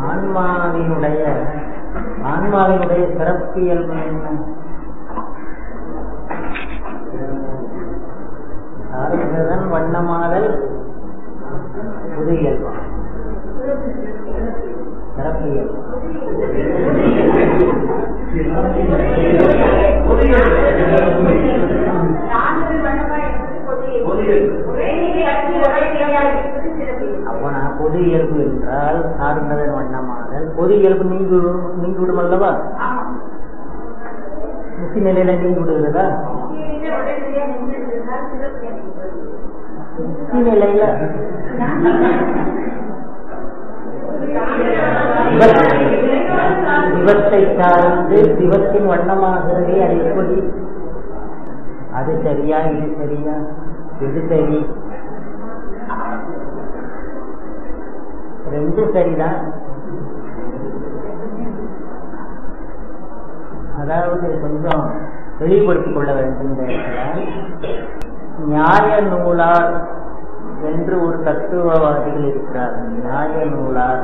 ஆன்மாவினுடைய ஆன்மாவினுடைய சிறப்பியல்பு என்ன சார்ந்ததன் வண்ணமாதல் புது இயல்பு சிறப்பியல்பு அப்ப நான் பொது இயல்பு என்றால் சார்ந்ததன் வண்ணமாதல் பொது இயல்பு நீங்கி விடும் நீங்கி விடும் அல்லவா முத்தி நிலையில நீங்கி விடுகிறதா முத்தி நிலையில சிவத்தை சார்ந்து சிவத்தின் வண்ணமாகிறதே அது எப்படி அது சரியா இது சரியா எது சரி ரெண்டும் சரிதான் அதாவது கொஞ்சம் வெளிப்படுத்திக் கொள்ள வேண்டும் இந்த இடத்துல நியாய நூலார் என்று ஒரு தத்துவவாதிகள் இருக்கிறார்கள் நியாய நூலார்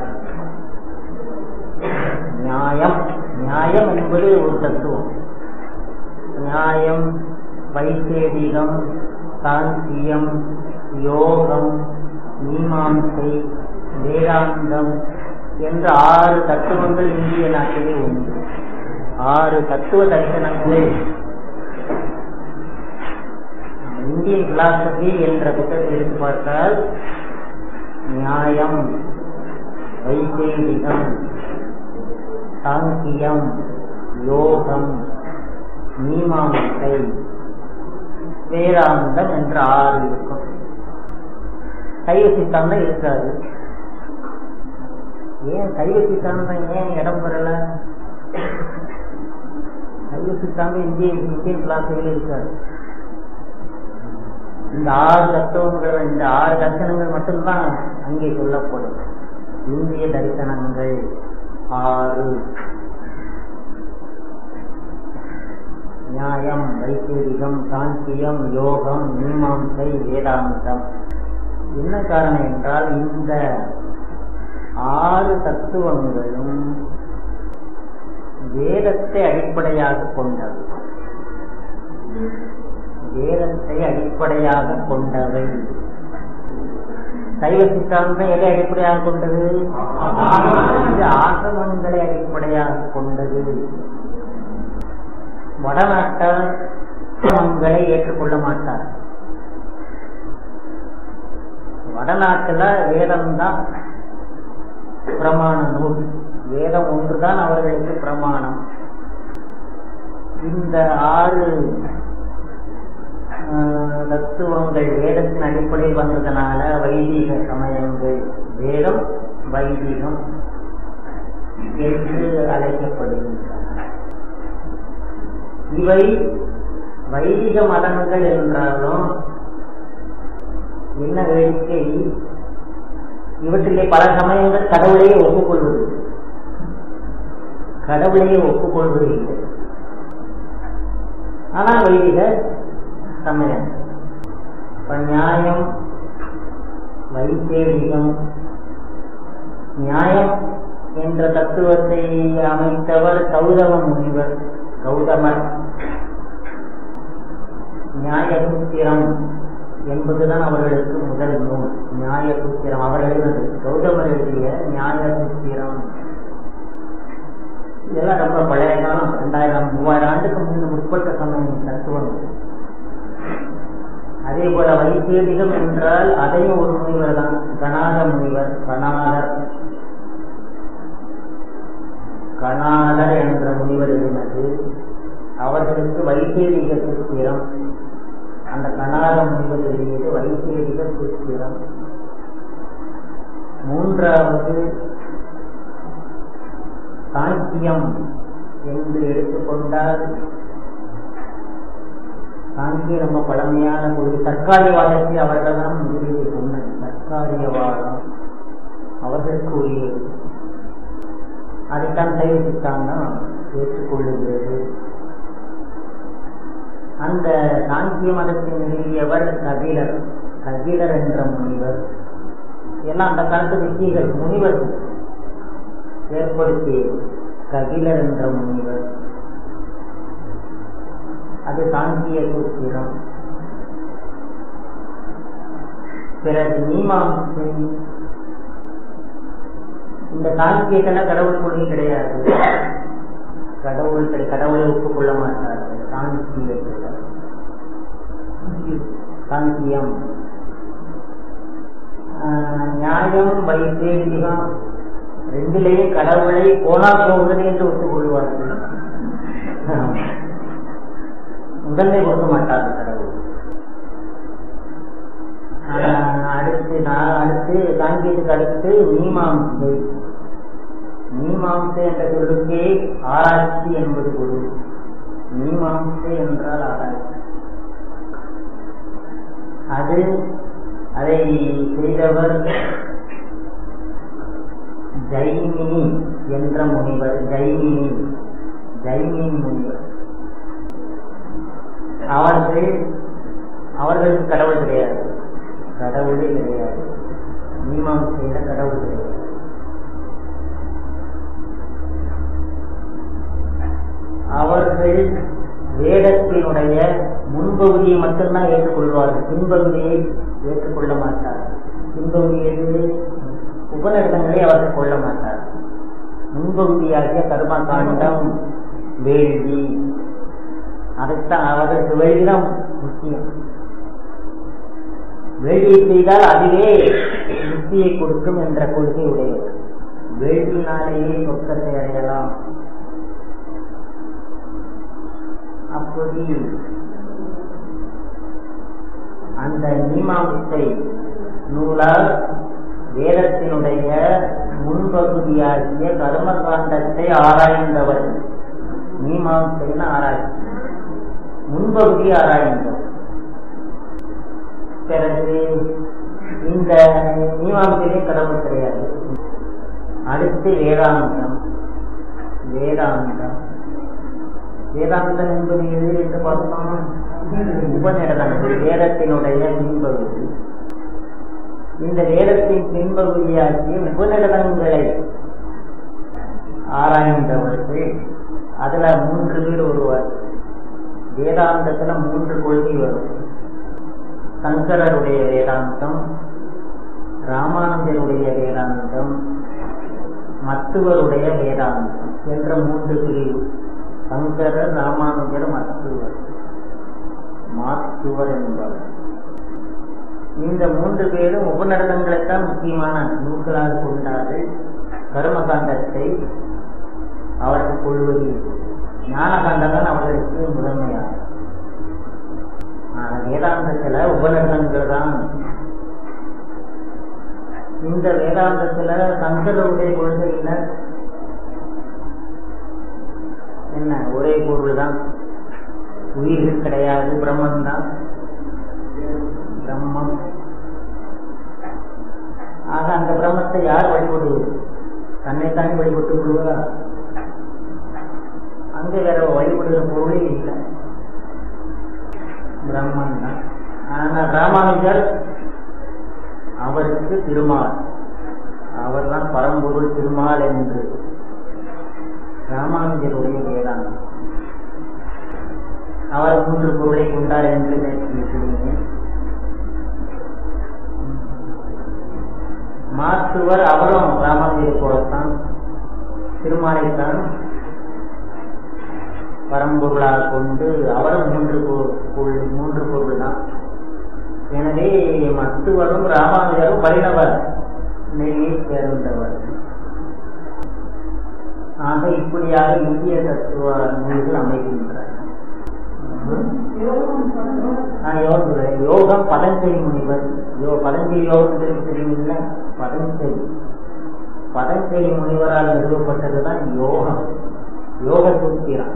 நியாயம் நியாயம் என்பது ஒரு தத்துவம் நியாயம் வைசேடிகம் சாந்தியம் யோகம் மீமாம்சை வேதாந்தம் என்ற ஆறு தத்துவங்கள் இந்திய நாட்டிலே உண்டு ஆறு தத்துவ தரிசனங்கள் இந்தியன் பிலாசபி என்ற புத்தகத்தை எடுத்து பார்த்தால் நியாயம் வைசேடிகம் சாங்கியம் யோகம் மீமாம்சை வேதாந்தம் என்ற ஆறு இருக்கும் சைவ சித்தாந்தம் இருக்காது ஏன் சைவ சித்தாந்தம் ஏன் இடம் பெறல சைவ சித்தாந்தம் இந்திய இந்தியன் கிளாஸில் இருக்காது இந்த ஆறு தத்துவங்கள் இந்த ஆறு தரிசனங்கள் மட்டும்தான் அங்கே சொல்லப்படும் இந்திய தரிசனங்கள் ஆறு நியாயம் வைசேரிகம் சாந்தியம் யோகம் மீமாம்சை வேதாந்தம் என்ன காரணம் என்றால் இந்த ஆறு தத்துவங்களும் வேதத்தை அடிப்படையாக கொண்டது வேதத்தை அடிப்படையாக கொண்டவை சைவ சித்தாந்தம் எதை அடிப்படையாக கொண்டது இது ஆகமங்களை அடிப்படையாக கொண்டது வடநாட்டார் ஆகமங்களை ஏற்றுக்கொள்ள மாட்டார் வடநாட்டுல வேதம் தான் பிரமாண நூல் வேதம் ஒன்றுதான் அவர்களுக்கு பிரமாணம் இந்த ஆறு தத்துவங்கள் வேதத்தின் அடிப்படையில் வந்ததுனால வைதிக சமயங்கள் வேதம் வைதிகம் என்று அழைக்கப்படுகின்றன இவை வைதிக மதங்கள் என்றாலும் என்ன வேடிக்கை இவற்றிலே பல சமயங்கள் கடவுளையே ஒப்புக்கொள்வது கடவுளையே ஒப்புக்கொள்வது இல்லை ஆனால் வைதிக சமயம் இப்ப நியாயம் வைசேடிகம் நியாயம் என்ற தத்துவத்தை அமைத்தவர் கௌதம முனிவர் கௌதமர் நியாயசூத்திரம் என்பதுதான் அவர்களுக்கு முதல் நூல் நியாயசூத்திரம் அவர் எழுதினது கௌதமர் எழுதிய நியாயசூத்திரம் இதெல்லாம் ரொம்ப பழைய காலம் ரெண்டாயிரம் மூவாயிரம் ஆண்டுக்கு முன்பு முற்பட்ட சமயம் தத்துவம் அதே போல வைசேதிகம் என்றால் அதையும் ஒரு முனிவர் தான் கணாத முனிவர் கணாதர் கணாதர் என்ற முனிவர் எழுதினது அவர்களுக்கு வைசேதிக சூத்திரம் அந்த கணாத முனிவர் எழுதியது வைசேதிக சூத்திரம் மூன்றாவது சாங்கியம் என்று எடுத்துக்கொண்டால் சாங்கியம் ரொம்ப பழமையான கொள்கை தற்காலிகவாதத்தை அவர்கள் தான் முடிவு சொன்னது தற்காலிகவாதம் அவர்களுக்கு உரியது அதைத்தான் சைவ சித்தாந்தம் ஏற்றுக்கொள்ளுகிறது அந்த சாங்கிய மதத்தை நிறுவியவர் கபிலர் கபிலர் என்ற முனிவர் எல்லாம் அந்த காலத்து ரிஷிகள் முனிவர்கள் ஏற்படுத்தியது கபிலர் என்ற முனிவர் அது சாங்கிய சூத்திரம் பிறகு மீமாம்சை இந்த சாங்கியத்துல கடவுள் கொள்கை கிடையாது கடவுள் கிடை- கடவுளை ஒப்புக்கொள்ள மாட்டார்கள் சாங்கியத்துல சாங்கியம் ஆஹ், நியாயம் வைத்தேகம் ரெண்டிலேயே கடவுளை போனா போகுது என்று ஒத்துக்கொள்வார்கள் முதன்மை கொடுக்க மாட்டார்கள் கடவுள் ஆஹ், அடுத்து நான் அடுத்து சாங்கியத்துக்கு அடுத்து மீமாம்சை மீமாம்சை என்ற சொல்லுக்கே ஆராய்ச்சி என்பது பொருள் மீமாம்சை என்றால் ஆராய்ச்சி அது அதை செய்தவர் ஜைமினி என்ற முனிவர் ஜைமினி ஜைமினி முனிவர் அவர்கள் அவர்களுக்கு கடவுள் கிடையாது கடவுளே கிடையாது மீமாம்சையில கடவுள் கிடையாது அவர்கள் வேதத்தினுடைய முன்பகுதியை மட்டும்தான் ஏற்றுக்கொள்வார்கள் பின்பகுதியை ஏற்றுக்கொள்ள மாட்டார்கள் பின்பகுதியை உபநிடதங்களை அவர்கள் கொள்ள மாட்டார்கள் முன்பகுதியாகிய கர்மகாண்டம் வேள்வி அதைத்தான் அவர்களுக்கு வேள்விதான் முக்கியம் வேள்வியை செய்தால் அதுவே முக்தியை கொடுக்கும் என்ற கொள்கை உடையவர் வேள்வினாலேயே சொர்க்கத்தை அடையலாம் அப்படி அந்த மீமாம்சை நூலால் வேதத்தினுடைய முன்பகுதியாகிய கர்ம காண்டத்தை ஆராய்ந்தவர் மீமாம்சைன்னு ஆராய்ச்சி முன்பகுதி ஆராய்ந்தவர் பிறகு இந்த மீமாம்சையிலே கடவுள் கிடையாது அடுத்து வேதாந்தம் வேதாந்தம் வேதாந்தம் என்பது எது என்று பார்த்தோம் உபநிடதங்கள் வேதத்தினுடைய பின்பகுதி இந்த வேதத்தின் பின்பகுதியாகிய உபநிடதங்களை ஆராய்ந்தவர்கள் அதுல மூன்று பேர் ஒருவர் வேதாந்தத்துல மூன்று கொள்கை வரும் சங்கரருடைய வேதாந்தம் ராமானுஜருடைய வேதாந்தம் மத்துவருடைய வேதாந்தம் என்ற மூன்று பிரிவு சங்கரர் ராமானுஜர் மத்துவர் மாத்துவர் என்பவர் இந்த மூன்று பேரும் உபநடனங்களைத்தான் முக்கியமான நூல்களாக கொண்டார்கள் கர்மகாண்டத்தை அவர்கள் கொள்வது ஞானகாண்டம் தான் அவர்களுக்கு முதன்மையாகும் ஆனா, வேதாந்தத்துல உபநடனங்கள் தான் இந்த வேதாந்தத்துல சங்கரருடைய கொள்கையில என்ன ஒரே பொருள் தான் உயிர்கள் கிடையாது பிரம்மன் தான் பிரம்மம் ஆக அந்த பிரம்மத்தை யார் வழிபடுவது தன்னைத்தானே வழிபட்டுக் கொள்வதா அங்க வேற வழிபடுகிற பொருளே இல்லை பிரம்மன் தான் ஆனா ராமானுஜர் அவருக்கு திருமால் அவர்தான் பரம்பொருள் திருமால் என்று ராமானுஜருடைய வேதாந்தம் அவர் மூன்று பொருளை கொண்டார் என்று பேசியிருக்கிறேன் மாற்றுவர் அவரும் ராமானுஜரை போலத்தான் திருமாலைத்தான் பரம்பொருளாக கொண்டு அவரும் மூன்று பொ- பொருள் மூன்று பொருள் தான் எனவே மத்துவரும் ராமானுஜரும் பரிணவர் நிலையை சேர்ந்தவர் ஆக இப்படியாக இந்திய தத்துவ நூல்கள் அமைகின்றன நான் யோகம் யோகம் பதஞ்சலி முனிவர் யோ பதஞ்சலி யோகம் தெரியுமில்ல பதஞ்சலி பதஞ்சலி முனிவரால் நிறுவப்பட்டதுதான் யோகம் யோக சூத்திரம்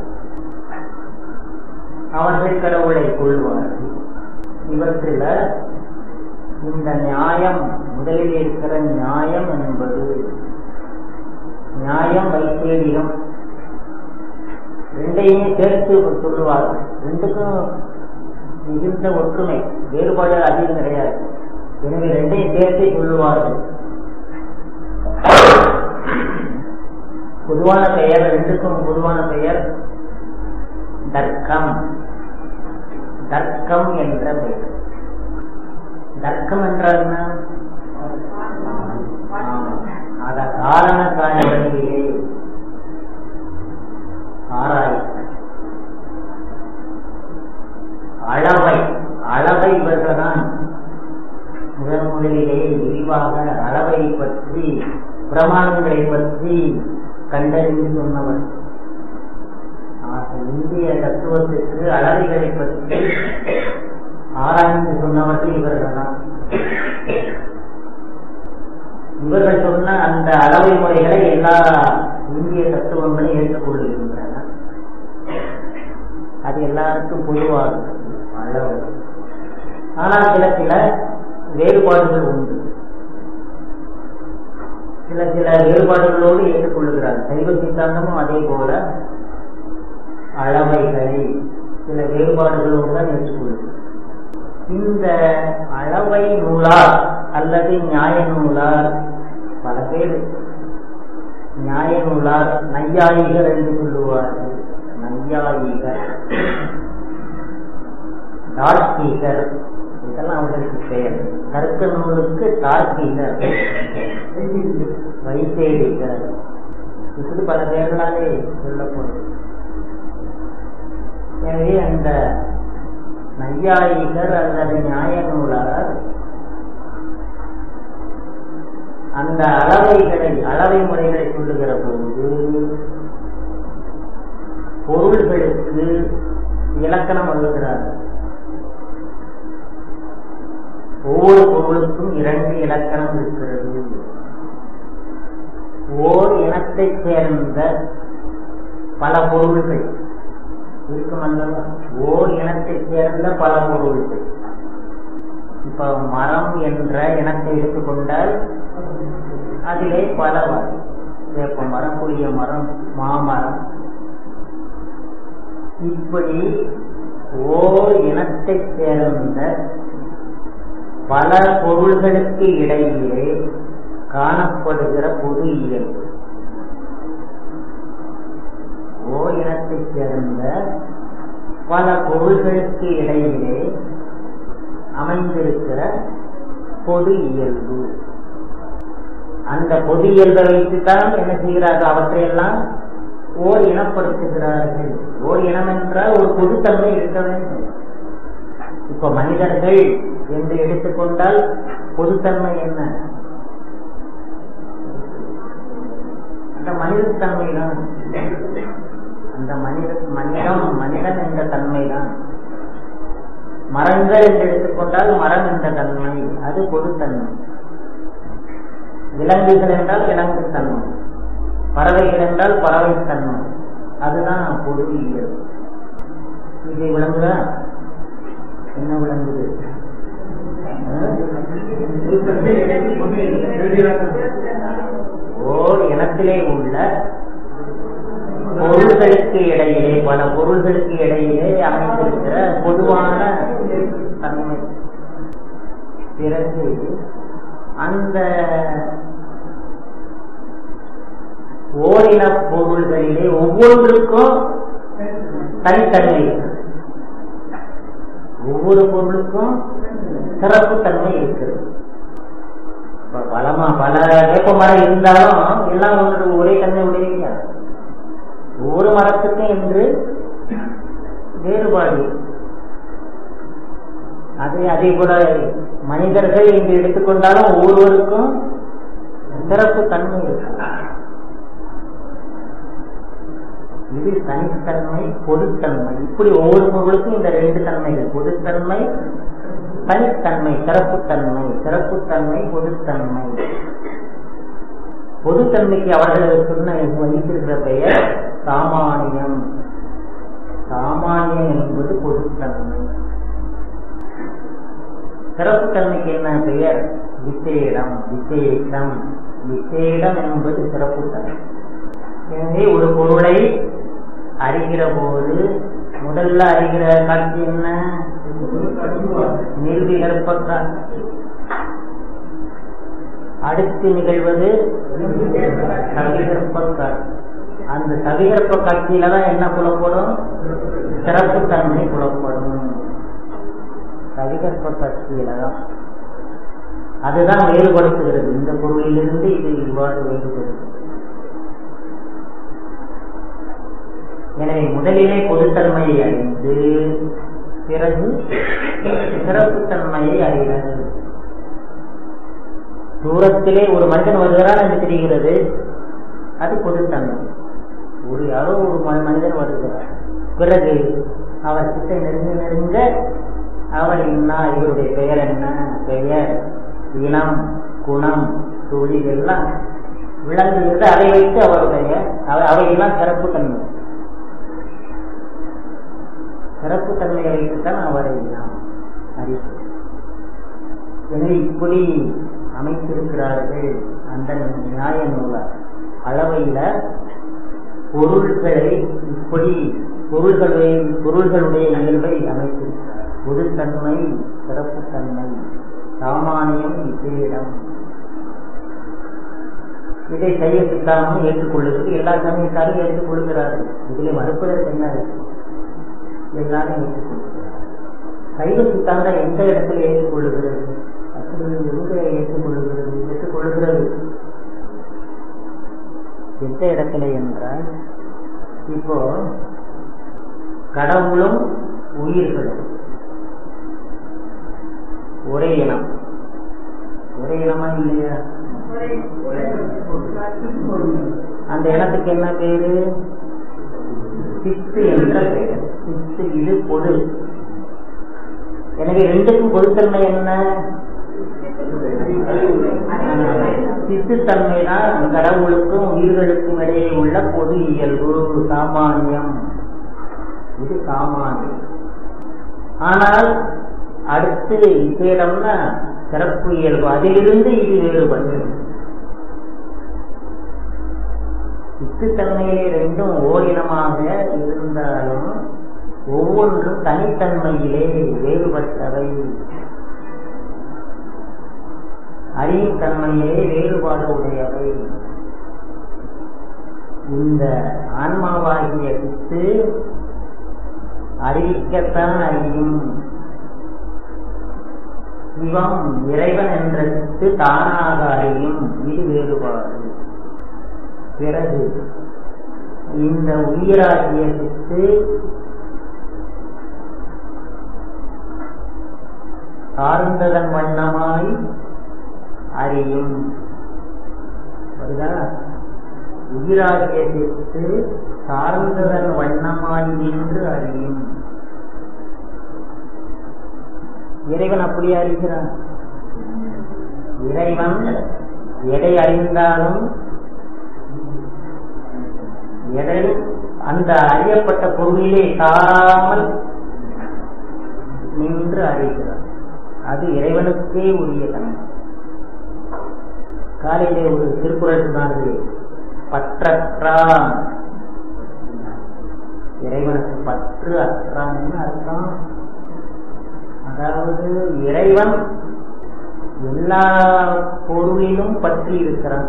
அவர்கள் கடவுளை கொள்வார்கள் இவற்றில இந்த நியாயம் முதலில் இருக்கிற நியாயம் என்பது நியாயம் வைத்தேரியம் ரெண்டையுமே சேர்த்து சொல்லுவார்கள் ரெண்டுக்கும் மிகுந்த ஒற்றுமை வேறுபாடு அதிகம் கிடையாது எனவே ரெண்டையும் சேர்த்து சொல்லுவார்கள் பொதுவான பெயர் ரெண்டுக்கும் பொதுவான பெயர் தர்க்கம் தர்க்கம் என்ற பெயர் தர்க்கம் என்றால் என்ன அத காரண காரியங்களிலே ஆராய்ச்சி அளவை அளவை இவர்கள்தான் முதன் முதலிலே விரிவாக அளவை பற்றி பிரமாணங்களை பற்றி கண்டறிந்து சொன்னவர் இந்திய தத்துவத்திற்கு அளவைகளை பற்றி ஆராய்ந்து சொன்னவர்கள் இவர்கள் தான் இவர்கள் சொன்ன அந்த அளவை முறைகளை எல்லா இந்திய தத்துவங்களும் ஏற்றுக்கொள்கின்றன அது எல்லாருக்கும் பொதுவாக அளவு ஆனால் சில சில வேறுபாடுகள் உண்டு சில சில வேறுபாடுகளோடு ஏற்றுக்கொள்ளுகிறார் சைவ சித்தாந்தமும் அதே போல அளவைகளை சில வேறுபாடுகளோடு தான் ஏற்றுக்கொள்ளுகிறது இந்த அளவை நூலார் அல்லது நியாய நூலார் பல பேர் நியாய நூலார் நையாயிகர் என்று சொல்லுவார்கள் நையாயிகர் தார்க்கீகர் இதெல்லாம் அவர்களுக்கு பெயர் தர்க்க நூலுக்கு தார்க்கீகர் வைசேடிகர் இப்படி பல பெயர்களாலே சொல்லப்படும் எனவே அந்த நையாயிகர் அல்லது நியாய நூலார் அந்த அளவைகளை அளவை முறைகளை சொல்லுகிற போது பொருள்களுக்கு இலக்கணம் வகுக்கிறார்கள் ஒவ்வொரு பொருளுக்கும் இரண்டு இலக்கணம் இருக்கிறது ஓர் இனத்தைச் சேர்ந்த பல பொருள்கள் இருக்கும் அல்லவா ஓர் இனத்தைச் சேர்ந்த பல பொருள்கள் இப்ப மரம் என்ற இனத்தை எடுத்துக்கொண்டால் அதிலே பல வரும் வேப்ப மரம் புளிய மரம் மாமரம் இப்படி ஓர் இனத்தைச் சேர்ந்த பல பொருள்களுக்கு இடையே காணப்படுகிற பொது இயல்பு ஓர் இனத்தைச் சேர்ந்த பல பொருள்களுக்கு இடையிலே அமைந்திருக்கிற பொது இயல்பு அந்த பொது இயல்பை வைத்துத்தான் என்ன செய்கிறார்கள் அவற்றையெல்லாம் ஓர் இனப்படுத்துகிறார்கள் ஓர் இனம் என்றால் ஒரு பொதுத்தன்மை இருக்க வேண்டும் இப்ப மனிதர்கள் என்று எடுத்துக்கொண்டால் பொதுத்தன்மை என்ன அந்த மனிதத்தன்மை தான் அந்த மனித மனிதம் மனிதன் என்ற தன்மை தான் மரங்கள் என்று எடுத்துக்கொண்டால் மரம் என்ற தன்மை அது பொதுத்தன்மை விலங்குகள் என்றால் விலங்கு தன்மை பறவைகள் என்றால் பறவை தன்மை அதுதான் பொது இயல் இது விளங்குதா என்ன விளங்குது ஓர் இனத்திலே உள்ள பொருள்களுக்கு இடையிலே பல பொருள்களுக்கு இடையிலே அமைந்திருக்கிற பொதுவான தன்மை பிறகு அந்த ஓரின பொருள்களிலே ஒவ்வொன்றுக்கும் தனித்தன்மை ஒவ்வொரு பொருளுக்கும் சிறப்பு தன்மை இருக்கிறது பலமா பல வேப்ப மரம் இருந்தாலும் எல்லாம் ஒன்று ஒரே தன்மை உடையவையா ஒவ்வொரு மரத்துக்கும் என்று வேறுபாடு அதே அதே போல மனிதர்கள் என்று எடுத்துக்கொண்டாலும் ஒவ்வொருவருக்கும் சிறப்பு தன்மை இருக்கு இது தனித்தன்மை பொதுத்தன்மை இப்படி ஒவ்வொரு பொருளுக்கும் இந்த ரெண்டு தன்மைகள் பொதுத்தன்மை தனித்தன்மை சிறப்புத்தன்மை சிறப்புத்தன்மை பொதுத்தன்மை பொதுத்தன்மைக்கு அவர்கள் சொன்ன வைத்திருக்கிற பெயர் சாமானியம் சாமானியம் என்பது பொதுத்தன்மை சிறப்புத்தன்மைக்கு என்ன பெயர் விசேடம் விசேஷம் விசேடம் என்பது சிறப்புத்தன்மை எனவே ஒரு பொருளை அறிகிற போது முதல்ல அறிகிற காட்சி என்ன நிர்விகற்ப காட்சி அடுத்து நிகழ்வது சவிகற்ப காட்சி அந்த சவிகற்ப காட்சியில தான் என்ன புலப்படும் சிறப்புத்தன்மை புலப்படும் சவிகற்ப காட்சியில தான் அதுதான் வேறுபடுத்துகிறது இந்த பொருளிலிருந்து இது இவ்வாறு வேறுபடுது எனவே முதலிலே பொதுத்தன்மையை அறிந்து பிறகு சிறப்புத்தன்மையை அறிகிறது தூரத்திலே ஒரு மனிதன் வருகிறான் என்று தெரிகிறது அது பொதுத்தன்மை ஒரு யாரோ ஒரு ம- மனிதன் வருகிறார் பிறகு அவர் கிட்ட நெருங்க நெருங்க அவர் இன்னா இவருடைய பெயர் என்ன பெயர் இனம் குணம் தொழில் எல்லாம் விளங்குகிறது அதை வைத்து அவருடைய அவை- அவையெல்லாம் சிறப்பு தன்மை சிறப்பு தன்மையை வைத்துத்தான் அவரை நாம் அறிவோம் எனவே இப்படி அமைத்திருக்கிறார்கள் அந்த நியாய நூல அளவையில பொருள்களை இப்படி பொருள்களை பொருள்களுடைய இயல்பை அமைத்திருக்கிறார் பொதுத்தன்மை சிறப்புத்தன்மை சாமானியம் விசேடம் இதை செய்ய சித்தாந்தம் ஏற்றுக்கொள்ளுகிறது எல்லா சமயத்தாரும் ஏற்றுக்கொள்கிறார்கள் இதில் மறுப்பதற்கு என்ன இருக்கு? எல்லாரும் ஏற்றுக்கொள்கிறார்கள் சைவ சித்தாந்தம் எந்த இடத்துல ஏற்றுக்கொள்ளுகிறது அப்படி எங்க ஏற்றுக்கொள்ளுகிறது ஏற்றுக்கொள்ளுகிறது எந்த இடத்துல என்றால் இப்போ கடவுளும் உயிர்களும் ஒரே இனம் ஒரே இனமா இல்லையா அந்த இனத்துக்கு என்ன பேரு சித்து என்ற பெயர் சித்து இது பொது எனவே ரெண்டுக்கும் பொதுத்தன்மை என்ன சித்துத்தன்மை தான் கடவுளுக்கும் உயிர்களுக்கும் இடையே உள்ள பொது இயல்பு சாமானியம் இது சாமானியம் ஆனால் அடுத்து விசேடம்னா சிறப்பு இயல்பு அதிலிருந்து இது வேறுபட்டது சித்துத்தன்மையிலே ரெண்டும் ஓரினமாக இருந்தாலும் ஒவ்வொன்றும் தனித்தன்மையிலே வேறுபட்டவை அறியும் தன்மையிலே வேறுபாடு உடையவை இந்த ஆன்மாவாகிய சித்து அறிவிக்கத்தான் அறியும் சிவம் இறைவன் என்ற சித்து தானாக அறியும் இது வேறுபாடு பிறகு இந்த உயிராகிய சித்து சார்ந்ததன் வண்ணமாய் அறியும் வருதா உயிராகிய சித்து சார்ந்ததன் வண்ணமாய் நின்று அறியும் இறைவன் அப்படி அறிகிறான் இறைவன் எதை அறிந்தாலும் எதை அந்த அறியப்பட்ட பொருளிலே சாராமல் நின்று அறிகிறார் அது இறைவனுக்கே உரிய தன்மை காலையிலே ஒரு திருக்குறள் சொன்னார்கள் பற்றற்றான் இறைவனுக்கு பற்று அற்றான்னு அர்த்தம் அதாவது இறைவன் எல்லா பொருளிலும் பற்றி இருக்கிறான்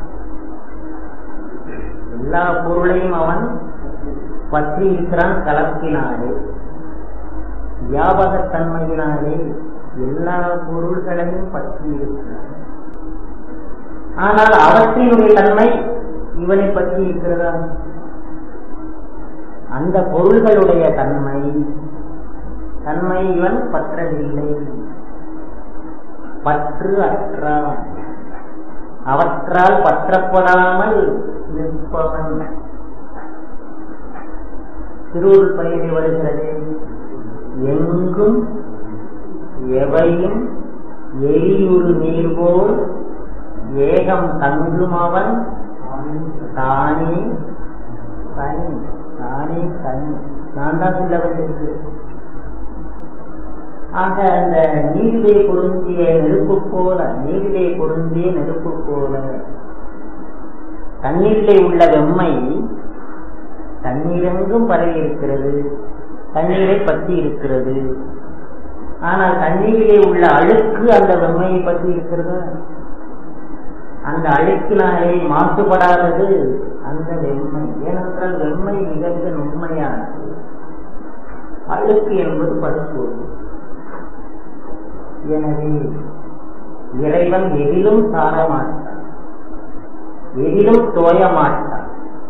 எல்லா பொருளையும் அவன் பற்றி இருக்கிறான் கலப்பினாலே வியாபகத்தன்மையினாலே எல்லா பொருள்களையும் பற்றி இருக்கிறான் ஆனால் அவற்றினுடைய தன்மை இவனை பற்றி இருக்கிறதா அந்த பொருள்களுடைய தன்மை தன்மை இவன் பற்றவில்லை பற்று அற்றான் அவற்றால் பற்றப்படாமல் நிற்பவன் திருவுள் பயிரை வருகிறது எங்கும் எவையும் எரியுறு நீர் போல் ஏகம் தங்கும் அவன் தானே தனி தானே தனி நான் தான் சொல்ல வேண்டியிருக்கு ஆக அந்த நீரிலே பொருந்திய நெருப்பு போல நீரிலே பொருந்திய நெருப்பு போல தண்ணீரிலே உள்ள வெம்மை தண்ணீரெங்கும் பரவி இருக்கிறது தண்ணீரை பற்றி இருக்கிறது ஆனால் தண்ணீரிலே உள்ள அழுக்கு அந்த வெம்மையை பற்றி இருக்கிறது அந்த அழுக்கினாலே மாசுபடாதது அந்த வெண்மை ஏனென்றால் வெண்மை மிக மிக நுண்மையானது அழுக்கு என்பது படுப்போது எனவே இறைவன் எதிலும் சார மாட்டான் எதிலும் தோய மாட்டான்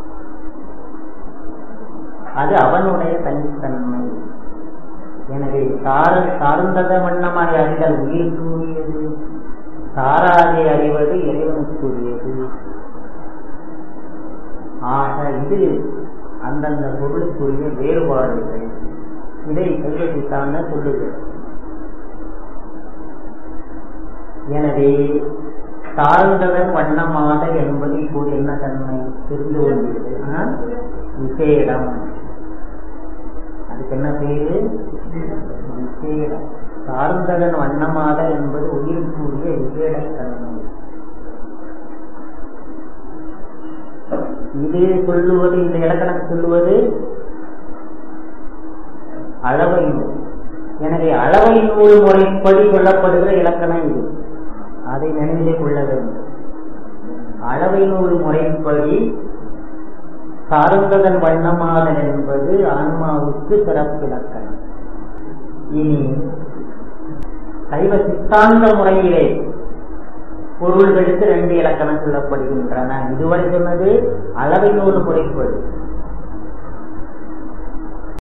அது அவனுடைய தனித்தன்மை எனவே சார சார்ந்தத வண்ணமாக அறிதல் உயிருக்குரியது சாராதே அறிவது இறைவனுக்குரியது ஆக இது அந்தந்த பொருளுக்குரிய வேறுபாடுகள் இதை செல்வதித்தான சொல்லுகிறது எனவே சார்ந்ததன் வண்ணமாக என்பது இப்போது என்ன தன்மை தெரிந்து கொண்டது விசேடம் அதுக்கு என்ன பேரு விசேடம் சார்ந்ததன் வண்ணமாக என்பது உயிருக்குரிய விசேடத்தன்மை இது சொல்லுவது இந்த இலக்கணம் சொல்லுவது அளவை நூல் எனவே அளவை நூல் முறைப்படி சொல்லப்படுகிற இலக்கணம் இது அதை நினைவிலே கொள்ள வேண்டும் அளவை நூல் முறைப்படி சார்ந்ததன் வண்ணமாதல் என்பது ஆன்மாவுக்கு சிறப்பிலக்கணம் இனி சைவ சித்தாந்த முறையிலே பொருள்களுக்கு ரெண்டு இலக்கணம் சொல்லப்படுகின்றன இதுவரை சொன்னது அளவை நூல் முறைப்படி